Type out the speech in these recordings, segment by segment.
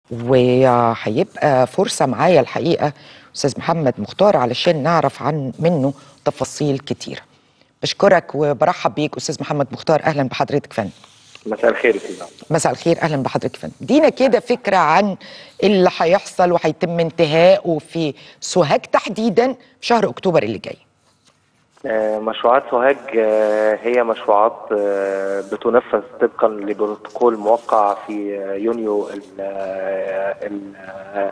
وهيبقى فرصة معايا الحقيقة أستاذ محمد مختار علشان نعرف عن منه تفاصيل كتيرة بشكرك وبرحب بيك أستاذ محمد مختار أهلا بحضرتك فندم مساء الخير يا فندم مساء الخير أهلا بحضرتك فندم دينا كده فكرة عن اللي هيحصل وهيتم انتهائه في سوهاج تحديدا في شهر أكتوبر اللي جاي آه، مشروعات سوهاج آه، هي مشروعات آه، بتنفذ طبقا لبروتوكول موقع في آه، يونيو ال- آه، ال- آه،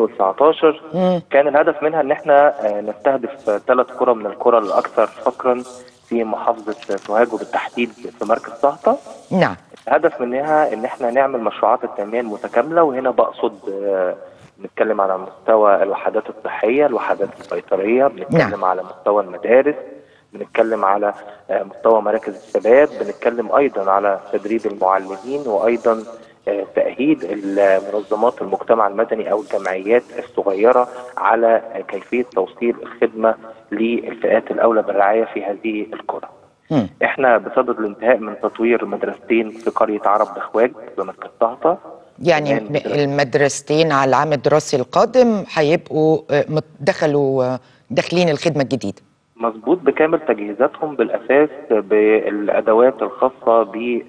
2019 مم. كان الهدف منها ان احنا آه، نستهدف ثلاث قرى من القرى الاكثر فقرا في محافظه سوهاج وبالتحديد في مركز طهطا نعم الهدف منها ان احنا نعمل مشروعات التنميه المتكامله وهنا بقصد آه، بنتكلم على مستوى الوحدات الصحيه، الوحدات البيطريه، بنتكلم نعم. على مستوى المدارس، بنتكلم على آه، مستوى مراكز الشباب، بنتكلم ايضا على تدريب المعلمين وايضا آه، تأهيل منظمات المجتمع المدني او الجمعيات الصغيره على آه، كيفيه توصيل الخدمه للفئات الاولى بالرعايه في هذه القرى. مم. احنا بصدد الانتهاء من تطوير مدرستين في قريه عرب بخواج بمركز طهطا يعني كمان مدرسة- المدرستين على العام الدراسي القادم هيبقوا آه، مت- دخلوا آه، داخلين الخدمة الجديدة مظبوط بكامل تجهيزاتهم بالاساس بالادوات الخاصه ب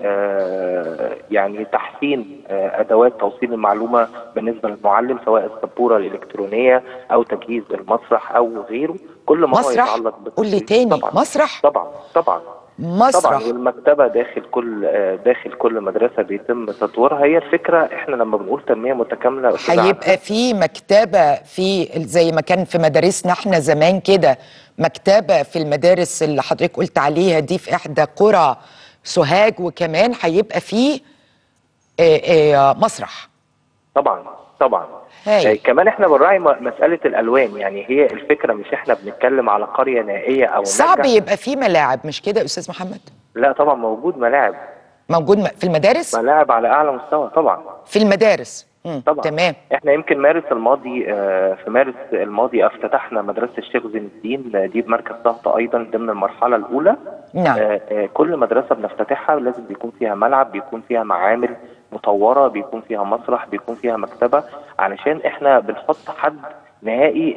آه، يعني تحسين آه، ادوات توصيل المعلومه بالنسبه للمعلم سواء السبوره الالكترونيه او تجهيز المسرح او غيره كل ما هو مسرح يتعلق قول لي بالتدريب. تاني طبعا مسرح طبعا طبعا طبعا مسرح والمكتبه داخل كل آه، داخل كل مدرسه بيتم تطويرها هي الفكره احنا لما بنقول تنميه متكامله يا أستاذ هيبقى في مكتبة في زي ما كان في مدارسنا احنا زمان كده مكتبة في المدارس اللي حضرتك قلت عليها دي في إحدى قرى سوهاج وكمان هيبقى في آه، آه، مسرح طبعا طبعا هاي. آه كمان احنا بنراعي م- مساله الالوان يعني هي الفكره مش احنا بنتكلم على قريه نائيه او صعب ناجحة. يبقى في ملاعب مش كده يا أستاذ محمد لا طبعا موجود ملاعب موجود م- في المدارس ملاعب على اعلى مستوى طبعا في المدارس مم. طبعا تمام احنا يمكن مارس الماضي آه، في مارس الماضي افتتحنا مدرسه الشيخ زين الدين آه، دي بمركز طهطا ايضا ضمن المرحله الاولى نعم آه، آه، كل مدرسة بنفتتحها لازم بيكون فيها ملعب بيكون فيها معامل مطورة بيكون فيها مسرح بيكون فيها مكتبة علشان احنا بنحط حد نهائي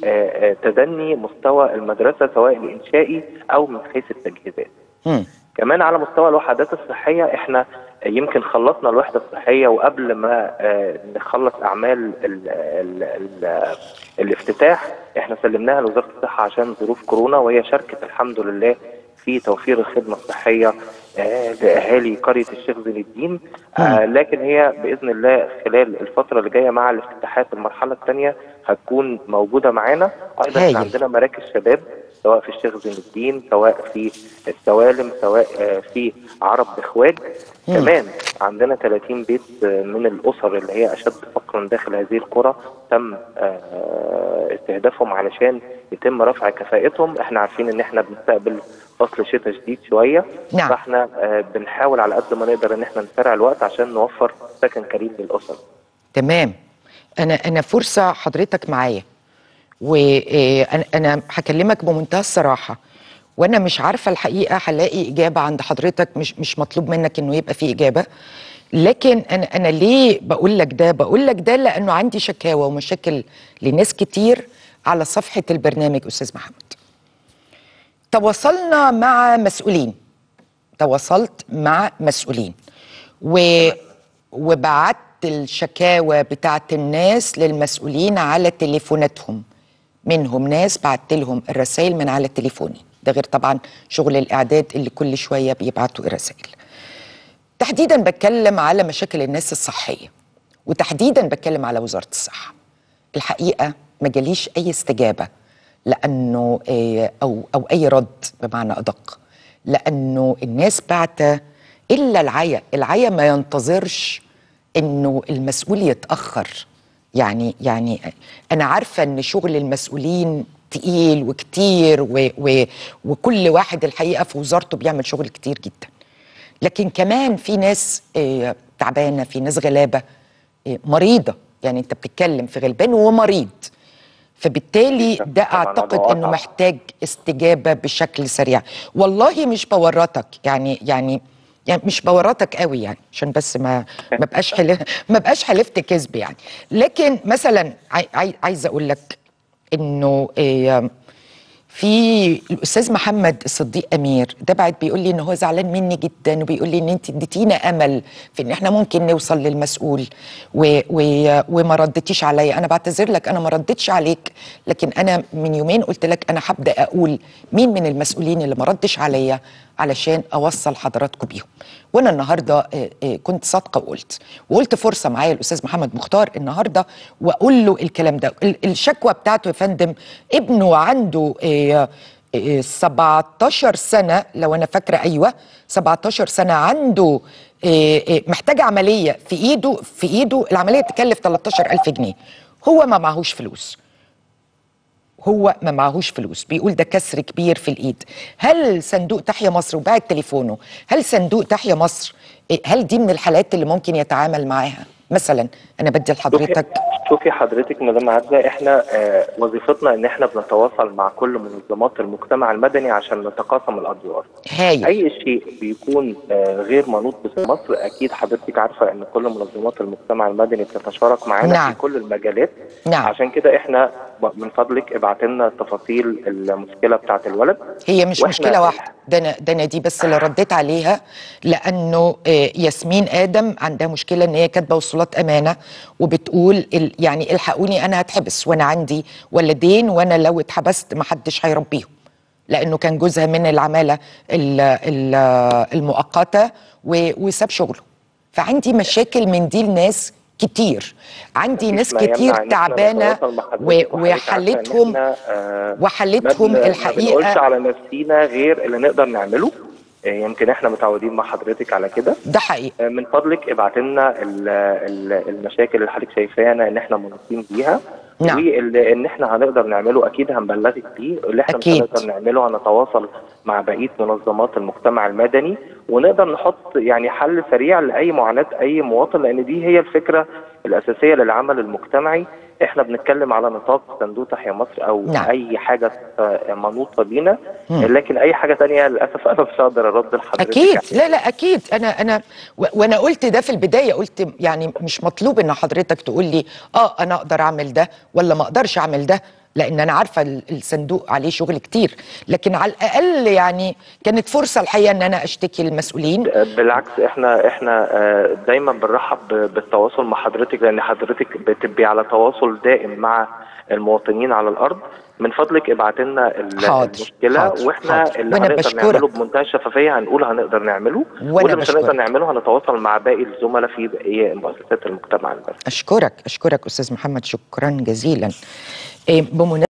لتدني مستوى المدرسة سواء الإنشائي أو من حيث التجهيزات مم. كمان على مستوى الوحدات الصحية احنا يمكن خلصنا الوحدة الصحية وقبل ما آه، نخلص أعمال ال ال ال الافتتاح احنا سلمناها لوزارة الصحة عشان ظروف كورونا وهي شاركت الحمد لله في توفير الخدمة الصحية آه، لأهالي قرية الشيخ زين الدين آه، لكن هي بإذن الله خلال الفترة اللي جاية مع الافتتاحات المرحلة الثانية هتكون موجودة معانا أيضا هايل. احنا عندنا مراكز شباب سواء في الشيخ زين الدين سواء في السوالم سواء آه، في عرب بخواج مم. كمان عندنا 30 بيت آه، من الاسر اللي هي اشد فقرا داخل هذه القرى تم آه، استهدافهم علشان يتم رفع كفاءتهم احنا عارفين ان احنا بنستقبل فصل شتاء شديد شويه نعم. فاحنا آه، بنحاول على قد ما نقدر ان احنا نسرع الوقت عشان نوفر سكن كريم للاسر تمام انا انا فرصه حضرتك معايا وانا انا هكلمك بمنتهى الصراحه وانا مش عارفه الحقيقه هلاقي اجابه عند حضرتك مش مش مطلوب منك انه يبقى في اجابه لكن انا انا ليه بقول لك ده بقول لك ده لانه عندي شكاوى ومشاكل لناس كتير على صفحه البرنامج استاذ محمد تواصلنا مع مسؤولين تواصلت مع مسؤولين و... وبعت الشكاوى بتاعت الناس للمسؤولين على تليفوناتهم منهم ناس بعت لهم الرسائل من على تليفوني ده غير طبعا شغل الاعداد اللي كل شويه بيبعتوا الرسائل تحديدا بتكلم على مشاكل الناس الصحيه وتحديدا بتكلم على وزاره الصحه الحقيقه ما جاليش اي استجابه لانه آه، او او اي رد بمعنى ادق لانه الناس بعت الا العيا العيا ما ينتظرش انه المسؤول يتاخر يعني يعني انا عارفه ان شغل المسؤولين تقيل وكتير و و وكل واحد الحقيقه في وزارته بيعمل شغل كتير جدا لكن كمان في ناس آه، تعبانه في ناس غلابه آه، مريضه يعني انت بتتكلم في غلبان ومريض فبالتالي ده طبعاً اعتقد الموضوع انه أصعب. محتاج استجابه بشكل سريع والله مش بورطك يعني يعني يعني مش بورطك قوي يعني عشان بس ما ما بقاش حلف ما بقاش حلفت كذب يعني لكن مثلا عاي- عاي- عايزه اقول لك انه إيه في الاستاذ محمد الصديق امير ده بعد بيقول لي ان هو زعلان مني جدا وبيقول لي ان انت اديتينا امل في ان احنا ممكن نوصل للمسؤول و و وما ردتيش عليا انا بعتذر لك انا ما ردتش عليك لكن انا من يومين قلت لك انا هبدا اقول مين من المسؤولين اللي ما ردش عليا علشان اوصل حضراتكم بيهم وانا النهارده آه، آه، كنت صادقه وقلت وقلت فرصه معايا الاستاذ محمد مختار النهارده واقول له الكلام ده ال- الشكوى بتاعته يا فندم ابنه عنده آه، آه، 17 سنه لو انا فاكره ايوه 17 سنه عنده آه، آه، محتاج عمليه في ايده في ايده العمليه تكلف 13000 جنيه هو ما معهوش فلوس هو ما معهوش فلوس بيقول ده كسر كبير في الايد هل صندوق تحيا مصر وباعت تليفونه هل صندوق تحيا مصر إيه، هل دي من الحالات اللي ممكن يتعامل معاها مثلا انا بدي لحضرتك شوفي حضرتك مدام عزة احنا آه، وظيفتنا ان احنا بنتواصل مع كل منظمات المجتمع المدني عشان نتقاسم الادوار هايل اي شيء بيكون آه، غير منوط باسم مصر اكيد حضرتك عارفه ان كل منظمات المجتمع المدني بتتشارك معانا نعم. في كل المجالات نعم. عشان كده احنا ب- من فضلك ابعت لنا تفاصيل المشكله بتاعه الولد هي مش وإحنا- مشكله واحده ده انا ده انا دي بس اللي رديت عليها لانه آه، ياسمين ادم عندها مشكله ان هي كاتبه وصولات امانه وبتقول ال- يعني الحقوني انا هتحبس وانا عندي ولدين وانا لو اتحبست ما حدش هيربيهم لانه كان جوزها من العماله ال- ال- المؤقته و- وساب شغله فعندي مشاكل من دي لناس كتير عندي ناس مفيش ما كتير يمنع إن إحنا تعبانه نتواصل مع و- حضرتك وحضرتك عارفة إن وحلتهم إحنا، آه، وحلتهم ما بن- ما الحقيقه بنقولش على نفسينا غير اللي نقدر نعمله آه، يمكن احنا متعودين مع حضرتك على كده ده حقيقي آه، من فضلك ابعت لنا ال- ال- المشاكل اللي حضرتك شايفانا ان احنا منوطين بيها نعم. واللي ان احنا هنقدر نعمله اكيد هنبلغك بيه اللي احنا أكيد. مش هنقدر نعمله هنتواصل مع بقيه منظمات المجتمع المدني ونقدر نحط يعني حل سريع لاي معاناه اي مواطن لان دي هي الفكره الاساسيه للعمل المجتمعي احنا بنتكلم على نطاق صندوق تحيا مصر او نعم. اي حاجه آه، منوطه بينا مم. لكن اي حاجه تانية للاسف انا مش هقدر ارد لحضرتك اكيد يعني. لا لا اكيد انا انا و- وانا قلت ده في البدايه قلت يعني مش مطلوب ان حضرتك تقول لي اه انا اقدر اعمل ده ولا ما اقدرش اعمل ده لان انا عارفه ال- الصندوق عليه شغل كتير لكن على الاقل يعني كانت فرصه الحقيقه ان انا اشتكي المسؤولين بالعكس احنا احنا آه، دايما بنرحب ب- بالتواصل مع حضرتك لان حضرتك بتبقي على تواصل دائم مع المواطنين على الارض من فضلك ابعت لنا ال- حاضر، المشكله حاضر، واحنا حاضر. اللي وأنا هنقدر بشكرك. نعمله بمنتهى الشفافيه هنقول هنقدر نعمله وأنا واللي مش هنقدر بشكرك. نعمله هنتواصل مع باقي الزملاء في بقيه مؤسسات المجتمع المدني اشكرك اشكرك استاذ محمد شكرا جزيلا إيه، بمناسبه